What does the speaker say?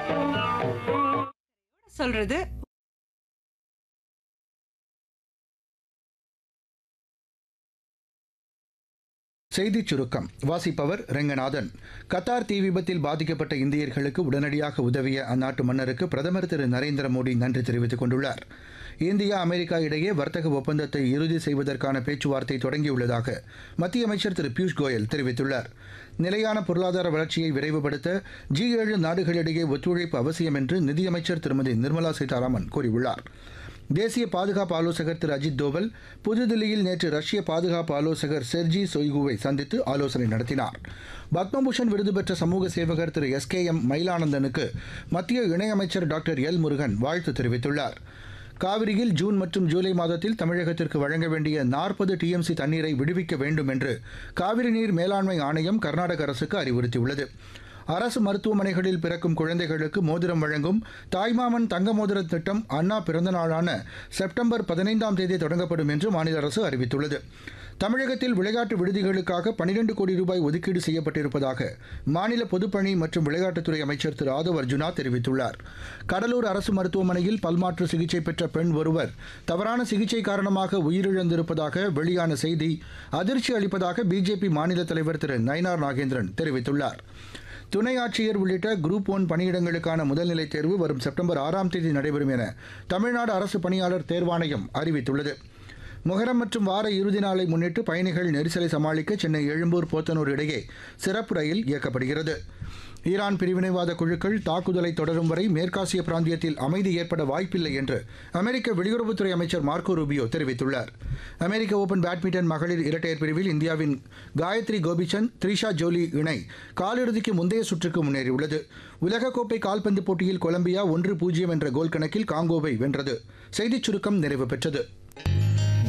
சொல்றது செய்திச் சுருக்கம் வாசிப்பவர் ரெங்கநாதன் கத்தார் தீ விபத்தில் பாதிக்கப்பட்ட இந்தியர்களுக்கு உடனடியாக உதவிய அந்நாட்டு மன்னருக்கு பிரதமர் திரு நரேந்திர மோடி நன்றி தெரிவித்துக் கொண்டுள்ளார் இந்தியா அமெரிக்கா இடையே வர்த்தக ஒப்பந்தத்தை இறுதி செய்வதற்கான பேச்சுவார்த்தை தொடங்கியுள்ளதாக மத்திய அமைச்சர் திரு பியூஷ் கோயல் தெரிவித்துள்ளார் நிலையான பொருளாதார வளர்ச்சியை விரைவுபடுத்த ஜி ஏழு நாடுகளிடையே ஒத்துழைப்பு அவசியம் என்று நிதியமைச்சர் திருமதி நிர்மலா சீதாராமன் கூறியுள்ளார் தேசிய பாதுகாப்பு ஆலோசகர் திரு அஜித் தோவல் புதுதில்லியில் நேற்று ரஷ்ய பாதுகாப்பு ஆலோசகர் செர்ஜி சொய்குவை சந்தித்து ஆலோசனை நடத்தினார் பத்மபூஷன் விருது பெற்ற சமூக சேவகர் திரு எஸ் கே எம் மயிலானந்தனுக்கு மத்திய இணையமைச்சர் டாக்டர் எல் முருகன் வாழ்த்து தெரிவித்துள்ளார் காவிரியில் ஜூன் மற்றும் ஜூலை மாதத்தில் தமிழகத்திற்கு வழங்க வேண்டிய நாற்பது டிஎம்சி தண்ணீரை விடுவிக்க வேண்டும் என்று காவிரி நீர் மேலாண்மை ஆணையம் கர்நாடக அரசுக்கு அறிவுறுத்தியுள்ளது அரசு மருத்துவமனைகளில் பிறக்கும் குழந்தைகளுக்கு மோதிரம் வழங்கும் தாய்மாமன் தங்க மோதிர திட்டம் அண்ணா பிறந்த நாளான செப்டம்பர் பதினைந்தாம் தேதி தொடங்கப்படும் என்று மாநில அரசு அறிவித்துள்ளது தமிழகத்தில் விளையாட்டு விடுதிகளுக்காக பனிரெண்டு கோடி ரூபாய் ஒதுக்கீடு செய்யப்பட்டிருப்பதாக மாநில பொதுப்பணி மற்றும் விளையாட்டுத்துறை அமைச்சர் திரு ஆதவ் அர்ஜுனா தெரிவித்துள்ளார் கடலூர் அரசு மருத்துவமனையில் பல்மாற்று சிகிச்சை பெற்ற பெண் ஒருவர் தவறான சிகிச்சை காரணமாக உயிரிழந்திருப்பதாக வெளியான செய்தி அதிர்ச்சி அளிப்பதாக பிஜேபி மாநில தலைவர் திரு நயினார் நாகேந்திரன் தெரிவித்துள்ளார் துணை ஆட்சியர் உள்ளிட்ட குரூப் ஒன் பணியிடங்களுக்கான முதல்நிலை தேர்வு வரும் செப்டம்பர் ஆறாம் தேதி நடைபெறும் என தமிழ்நாடு அரசு பணியாளர் தேர்வாணையம் அறிவித்துள்ளது முகரம் மற்றும் வார இறுதி நாளை முன்னிட்டு பயணிகள் நெரிசலை சமாளிக்க சென்னை எழும்பூர் போத்தனூர் இடையே சிறப்பு ரயில் இயக்கப்படுகிறது ஈரான் பிரிவினைவாத குழுக்கள் தாக்குதலை தொடரும் வரை மேற்காசிய பிராந்தியத்தில் அமைதி ஏற்பட வாய்ப்பில்லை என்று அமெரிக்க வெளியுறவுத்துறை அமைச்சர் மார்க்கோ ரூபியோ தெரிவித்துள்ளார் அமெரிக்க ஓபன் பேட்மிண்டன் மகளிர் இரட்டையர் பிரிவில் இந்தியாவின் காயத்ரி கோபிச்சந்த் த்ரிஷா ஜோலி இணை காலிறுதிக்கு முந்தைய சுற்றுக்கு முன்னேறியுள்ளது உலகக்கோப்பை கால்பந்து போட்டியில் கொலம்பியா ஒன்று பூஜ்ஜியம் என்ற கோல் கணக்கில் காங்கோவை வென்றது செய்திச் சுருக்கம் நிறைவு பெற்றது